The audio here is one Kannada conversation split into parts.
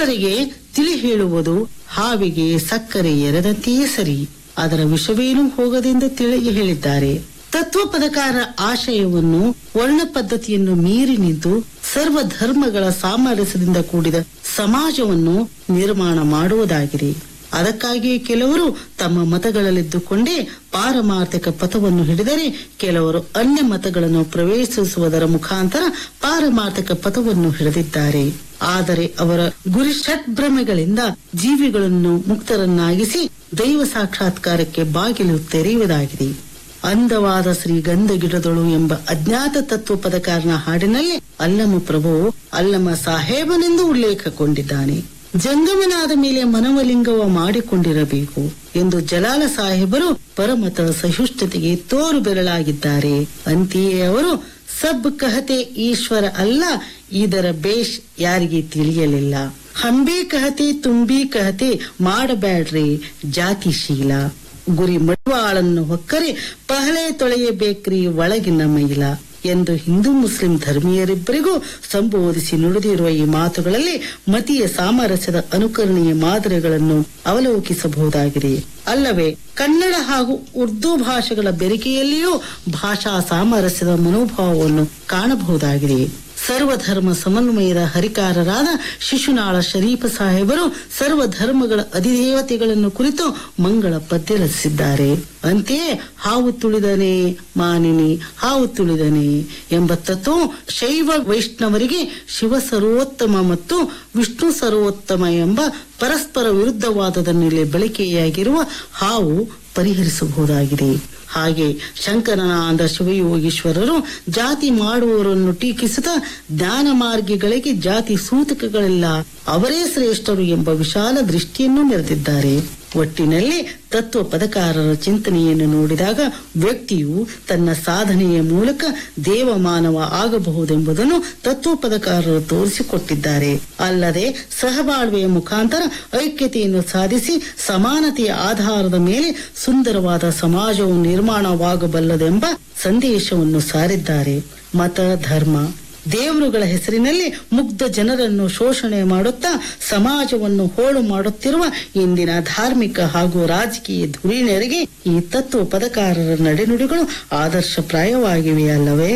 ದುಷ್ಟರಿಗೆ ತಿಳಿ ಹೇಳುವುದು ಹಾವಿಗೆ ಸಕ್ಕರೆ ಎರೆದಂತೆಯೇ ಸರಿ ಅದರ ವಿಷವೇನೂ ಹೋಗದೆಂದು ತಿಳಿಗೆ ಹೇಳಿದ್ದಾರೆ ತತ್ವ ಪದಕಾರ ಆಶಯವನ್ನು ವರ್ಣ ಪದ್ಧತಿಯನ್ನು ಮೀರಿ ನಿಂತು ಸರ್ವ ಧರ್ಮಗಳ ಸಾಮರಸ್ಯದಿಂದ ಕೂಡಿದ ಸಮಾಜವನ್ನು ನಿರ್ಮಾಣ ಮಾಡುವುದಾಗಿದೆ ಅದಕ್ಕಾಗಿಯೇ ಕೆಲವರು ತಮ್ಮ ಮತಗಳಲ್ಲಿದ್ದುಕೊಂಡೇ ಪಾರಮಾರ್ಥಿಕ ಪಥವನ್ನು ಹಿಡಿದರೆ ಕೆಲವರು ಅನ್ಯ ಮತಗಳನ್ನು ಪ್ರವೇಶಿಸುವುದರ ಮುಖಾಂತರ ಪಾರಮಾರ್ಥಿಕ ಪಥವನ್ನು ಹಿಡಿದಿದ್ದಾರೆ ಆದರೆ ಅವರ ಗುರಿ ಷಟ್ಭ್ರಮೆಗಳಿಂದ ಜೀವಿಗಳನ್ನು ಮುಕ್ತರನ್ನಾಗಿಸಿ ದೈವ ಸಾಕ್ಷಾತ್ಕಾರಕ್ಕೆ ಬಾಗಿಲು ತೆರೆಯುವುದಾಗಿದೆ ಅಂದವಾದ ಶ್ರೀ ಗಂಧ ಗಿಡದಳು ಎಂಬ ಅಜ್ಞಾತ ತತ್ವ ಪದಕಾರನ ಹಾಡಿನಲ್ಲಿ ಅಲ್ಲಮ ಪ್ರಭು ಅಲ್ಲಮ ಸಾಹೇಬನೆಂದು ಉಲ್ಲೇಖಗೊಂಡಿದ್ದಾನೆ ಜಂಗಮನಾದ ಮೇಲೆ ಮನವಲಿಂಗವ ಮಾಡಿಕೊಂಡಿರಬೇಕು ಎಂದು ಜಲಾಲ ಸಾಹೇಬರು ಪರಮತ ಸಹಿಷ್ಣುತೆಗೆ ತೋರು ಬೆರಳಾಗಿದ್ದಾರೆ ಅಂತೆಯೇ ಅವರು ಸಬ್ ಕಹತೆ ಈಶ್ವರ ಅಲ್ಲ ಇದರ ಬೇಷ್ ಯಾರಿಗೆ ತಿಳಿಯಲಿಲ್ಲ ಹಂಬಿ ಕಹತೆ ತುಂಬಿ ಕಹತೆ ಮಾಡಬ್ಯಾಡ್ರಿ ಜಾತಿಶೀಲ ಗುರಿ ಮಡವಾಳನ್ನು ಹೊಕ್ಕರೆ ಪಹಳೆ ತೊಳೆಯಬೇಕ್ರಿ ಒಳಗಿನ ಮೈಲ ಎಂದು ಹಿಂದೂ ಮುಸ್ಲಿಂ ಧರ್ಮೀಯರಿಬ್ಬರಿಗೂ ಸಂಬೋಧಿಸಿ ನುಡಿದಿರುವ ಈ ಮಾತುಗಳಲ್ಲಿ ಮತೀಯ ಸಾಮರಸ್ಯದ ಅನುಕರಣೀಯ ಮಾದರಿಗಳನ್ನು ಅವಲೋಕಿಸಬಹುದಾಗಿದೆ ಅಲ್ಲವೇ ಕನ್ನಡ ಹಾಗೂ ಉರ್ದು ಭಾಷೆಗಳ ಬೆರಿಕೆಯಲ್ಲಿಯೂ ಭಾಷಾ ಸಾಮರಸ್ಯದ ಮನೋಭಾವವನ್ನು ಕಾಣಬಹುದಾಗಿದೆ ಸರ್ವಧರ್ಮ ಸಮನ್ವಯದ ಹರಿಕಾರರಾದ ಶಿಶುನಾಳ ಶರೀಫ ಸಾಹೇಬರು ಸರ್ವಧರ್ಮಗಳ ಅಧಿದೇವತೆಗಳನ್ನು ಕುರಿತು ಮಂಗಳ ಪದ್ಯ ರಚಿಸಿದ್ದಾರೆ ಅಂತೆಯೇ ಹಾವು ತುಳಿದನೆ ಮಾನಿನಿ ಹಾವು ತುಳಿದನೆ ಎಂಬ ತತ್ವ ಶೈವ ವೈಷ್ಣವರಿಗೆ ಶಿವ ಸರ್ವೋತ್ತಮ ಮತ್ತು ವಿಷ್ಣು ಸರ್ವೋತ್ತಮ ಎಂಬ ಪರಸ್ಪರ ವಿರುದ್ಧವಾದದ ಮೇಲೆ ಬಳಕೆಯಾಗಿರುವ ಹಾವು ಪರಿಹರಿಸಬಹುದಾಗಿದೆ ಹಾಗೆ ಶಂಕರನಾದ ಶಿವಯೋಗೀಶ್ವರರು ಜಾತಿ ಮಾಡುವವರನ್ನು ಟೀಕಿಸುತ್ತಾ ಜ್ಞಾನ ಮಾರ್ಗಿಗಳಿಗೆ ಜಾತಿ ಸೂತಕಗಳಿಲ್ಲ ಅವರೇ ಶ್ರೇಷ್ಠರು ಎಂಬ ವಿಶಾಲ ದೃಷ್ಟಿಯನ್ನು ಮೆರೆದಿದ್ದಾರೆ ಒಟ್ಟಿನಲ್ಲಿ ತತ್ವ ಪದಕಾರರ ಚಿಂತನೆಯನ್ನು ನೋಡಿದಾಗ ವ್ಯಕ್ತಿಯು ತನ್ನ ಸಾಧನೆಯ ಮೂಲಕ ದೇವಮಾನವ ಆಗಬಹುದೆಂಬುದನ್ನು ತತ್ವ ಪದಕಾರರು ತೋರಿಸಿಕೊಟ್ಟಿದ್ದಾರೆ ಅಲ್ಲದೆ ಸಹಬಾಳ್ವೆಯ ಮುಖಾಂತರ ಐಕ್ಯತೆಯನ್ನು ಸಾಧಿಸಿ ಸಮಾನತೆಯ ಆಧಾರದ ಮೇಲೆ ಸುಂದರವಾದ ಸಮಾಜವು ನಿರ್ಮಾಣವಾಗಬಲ್ಲದೆಂಬ ಸಂದೇಶವನ್ನು ಸಾರಿದ್ದಾರೆ ಮತ ಧರ್ಮ ದೇವರುಗಳ ಹೆಸರಿನಲ್ಲಿ ಮುಗ್ಧ ಜನರನ್ನು ಶೋಷಣೆ ಮಾಡುತ್ತಾ ಸಮಾಜವನ್ನು ಹೋಳು ಮಾಡುತ್ತಿರುವ ಇಂದಿನ ಧಾರ್ಮಿಕ ಹಾಗೂ ರಾಜಕೀಯ ಧುರೀಣರಿಗೆ ಈ ತತ್ವ ಪದಕಾರರ ನಡೆನುಡಿಗಳು ಆದರ್ಶಪ್ರಾಯವಾಗಿವೆ ಅಲ್ಲವೇ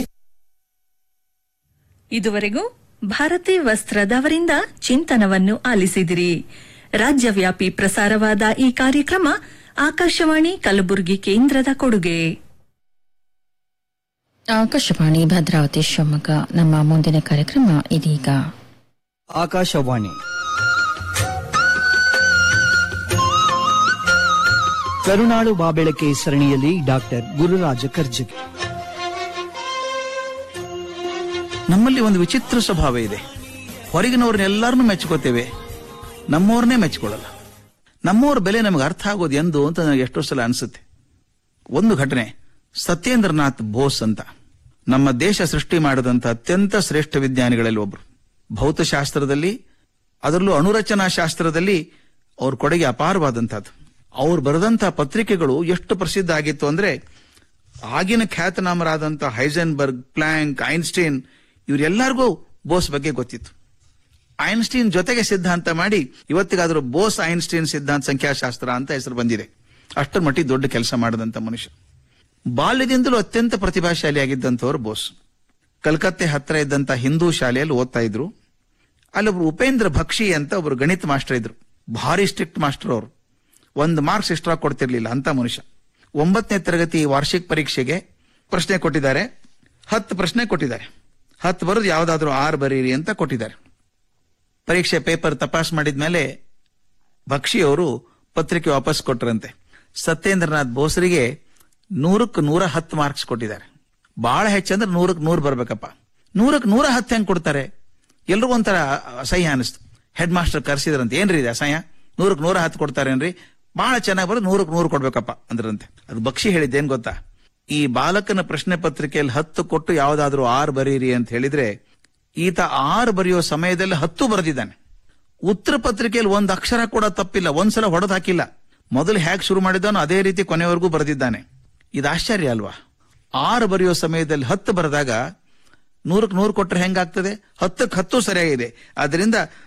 ಇದುವರೆಗೂ ಭಾರತಿ ವಸ್ತ್ರದವರಿಂದ ಚಿಂತನವನ್ನು ಆಲಿಸಿದಿರಿ ರಾಜ್ಯವ್ಯಾಪಿ ಪ್ರಸಾರವಾದ ಈ ಕಾರ್ಯಕ್ರಮ ಆಕಾಶವಾಣಿ ಕಲಬುರಗಿ ಕೇಂದ್ರದ ಕೊಡುಗೆ ಆಕಾಶವಾಣಿ ಭದ್ರಾವತಿ ಶಿವಮೊಗ್ಗ ನಮ್ಮ ಮುಂದಿನ ಕಾರ್ಯಕ್ರಮ ಇದೀಗ ಆಕಾಶವಾಣಿ ಕರುಣಾಳು ಬಾಬೆಳಕೆ ಸರಣಿಯಲ್ಲಿ ಡಾಕ್ಟರ್ ಗುರುರಾಜ ಕರ್ಜಗಿ ನಮ್ಮಲ್ಲಿ ಒಂದು ವಿಚಿತ್ರ ಸ್ವಭಾವ ಇದೆ ಹೊರಗಿನವ್ರನ್ನೆಲ್ಲರನ್ನೂ ಮೆಚ್ಕೋತೇವೆ ನಮ್ಮವ್ರನ್ನೇ ಮೆಚ್ಕೊಳ್ಳಲ್ಲ ನಮ್ಮವ್ರ ಬೆಲೆ ನಮಗೆ ಅರ್ಥ ಆಗೋದು ಎಂದು ಅಂತ ನನಗೆ ಎಷ್ಟೋ ಸಲ ಅನಿಸುತ್ತೆ ಒಂದು ಘಟನೆ ಸತ್ಯೇಂದ್ರನಾಥ್ ಬೋಸ್ ಅಂತ ನಮ್ಮ ದೇಶ ಸೃಷ್ಟಿ ಮಾಡಿದಂತ ಅತ್ಯಂತ ಶ್ರೇಷ್ಠ ವಿಜ್ಞಾನಿಗಳಲ್ಲಿ ಒಬ್ರು ಭೌತಶಾಸ್ತ್ರದಲ್ಲಿ ಅದರಲ್ಲೂ ಅಣುರಚನಾ ಶಾಸ್ತ್ರದಲ್ಲಿ ಅವ್ರ ಕೊಡುಗೆ ಅಪಾರವಾದಂತಹದ್ದು ಅವ್ರು ಬರೆದಂತ ಪತ್ರಿಕೆಗಳು ಎಷ್ಟು ಪ್ರಸಿದ್ಧ ಆಗಿತ್ತು ಅಂದ್ರೆ ಆಗಿನ ಖ್ಯಾತನಾಮರಾದಂತ ಹೈಸೆನ್ಬರ್ಗ್ ಪ್ಲಾಂಕ್ ಐನ್ಸ್ಟೈನ್ ಇವರೆಲ್ಲರಿಗೂ ಬೋಸ್ ಬಗ್ಗೆ ಗೊತ್ತಿತ್ತು ಐನ್ಸ್ಟೀನ್ ಜೊತೆಗೆ ಸಿದ್ಧಾಂತ ಮಾಡಿ ಇವತ್ತಿಗಾದರೂ ಬೋಸ್ ಐನ್ಸ್ಟೀನ್ ಸಿದ್ಧಾಂತ ಸಂಖ್ಯಾಶಾಸ್ತ್ರ ಅಂತ ಹೆಸರು ಬಂದಿದೆ ಅಷ್ಟರ ಮಟ್ಟಿಗೆ ದೊಡ್ಡ ಕೆಲಸ ಮಾಡಿದಂತ ಮನುಷ್ಯ ಬಾಲ್ಯದಿಂದಲೂ ಅತ್ಯಂತ ಪ್ರತಿಭಾಶಾಲಿಯಾಗಿದ್ದಂಥವ್ರು ಬೋಸ್ ಕಲ್ಕತ್ತೆ ಹತ್ರ ಇದ್ದಂತ ಹಿಂದೂ ಶಾಲೆಯಲ್ಲಿ ಓದ್ತಾ ಇದ್ರು ಅಲ್ಲೊಬ್ರು ಉಪೇಂದ್ರ ಭಕ್ಷಿ ಅಂತ ಒಬ್ರು ಗಣಿತ ಮಾಸ್ಟರ್ ಇದ್ರು ಭಾರಿ ಸ್ಟ್ರಿಕ್ಟ್ ಮಾಸ್ಟರ್ ಅವರು ಒಂದು ಮಾರ್ಕ್ಸ್ ಎಕ್ಸ್ಟ್ರಾ ಕೊಡ್ತಿರ್ಲಿಲ್ಲ ಅಂತ ಮನುಷ್ಯ ಒಂಬತ್ತನೇ ತರಗತಿ ವಾರ್ಷಿಕ ಪರೀಕ್ಷೆಗೆ ಪ್ರಶ್ನೆ ಕೊಟ್ಟಿದ್ದಾರೆ ಹತ್ತು ಪ್ರಶ್ನೆ ಕೊಟ್ಟಿದ್ದಾರೆ ಹತ್ತು ಬರೋದು ಯಾವ್ದಾದ್ರು ಆರು ಬರೀರಿ ಅಂತ ಕೊಟ್ಟಿದ್ದಾರೆ ಪರೀಕ್ಷೆ ಪೇಪರ್ ತಪಾಸ್ ಮಾಡಿದ್ಮೇಲೆ ಭಕ್ಷಿಯವರು ಪತ್ರಿಕೆ ವಾಪಸ್ ಕೊಟ್ರಂತೆ ಸತ್ಯೇಂದ್ರನಾಥ್ ಬೋಸ್ರಿಗೆ ನೂರಕ್ಕೆ ನೂರ ಹತ್ತು ಮಾರ್ಕ್ಸ್ ಕೊಟ್ಟಿದ್ದಾರೆ ಬಹಳ ಹೆಚ್ಚಂದ್ರೆ ನೂರಕ್ಕೆ ನೂರು ಬರ್ಬೇಕಪ್ಪ ನೂರಕ್ಕೆ ನೂರ ಹತ್ತು ಹೆಂಗ್ ಕೊಡ್ತಾರೆ ಎಲ್ರಿಗೂ ಒಂಥರ ಅಸಹ್ಯ ಅನಿಸ್ತು ಹೆಡ್ ಮಾಸ್ಟರ್ ಕರ್ಸಿದ್ರಂತೆ ಏನ್ರಿ ಇದೆ ಅಸಹ್ಯ ನೂರಕ್ಕೆ ನೂರ ಹತ್ತು ಕೊಡ್ತಾರೇನ್ರಿ ಬಹಳ ಚೆನ್ನಾಗಿ ಬರೋದು ನೂರಕ್ಕೆ ನೂರು ಕೊಡ್ಬೇಕಪ್ಪ ಅಂದ್ರಂತೆ ಅದು ಬಕ್ಷಿ ಹೇಳಿದ್ದೇನ್ ಗೊತ್ತಾ ಈ ಬಾಲಕನ ಪ್ರಶ್ನೆ ಪತ್ರಿಕೆಯಲ್ಲಿ ಹತ್ತು ಕೊಟ್ಟು ಯಾವ್ದಾದ್ರು ಆರು ಬರೀರಿ ಅಂತ ಹೇಳಿದ್ರೆ ಈತ ಆರು ಬರೆಯೋ ಸಮಯದಲ್ಲಿ ಹತ್ತು ಬರೆದಿದ್ದಾನೆ ಉತ್ತರ ಪತ್ರಿಕೆಯಲ್ಲಿ ಒಂದು ಅಕ್ಷರ ಕೂಡ ತಪ್ಪಿಲ್ಲ ಒಂದ್ಸಲ ಹೊಡೆದು ಹಾಕಿಲ್ಲ ಮೊದಲು ಹೇಗೆ ಶುರು ಮಾಡಿದ್ದಾನೋ ಅದೇ ರೀತಿ ಕೊನೆವರೆಗೂ ಬರೆದಿದ್ದಾನೆ ಇದು ಆಶ್ಚರ್ಯ ಅಲ್ವಾ ಆರು ಬರೆಯೋ ಸಮಯದಲ್ಲಿ ಹತ್ತು ಬರೆದಾಗ ನೂರಕ್ಕೆ ನೂರು ಕೊಟ್ಟರೆ ಹೆಂಗಾಗ್ತದೆ ಹತ್ತಕ್ಕೆ ಹತ್ತು ಸರಿಯಾಗಿದೆ ಅದರಿಂದ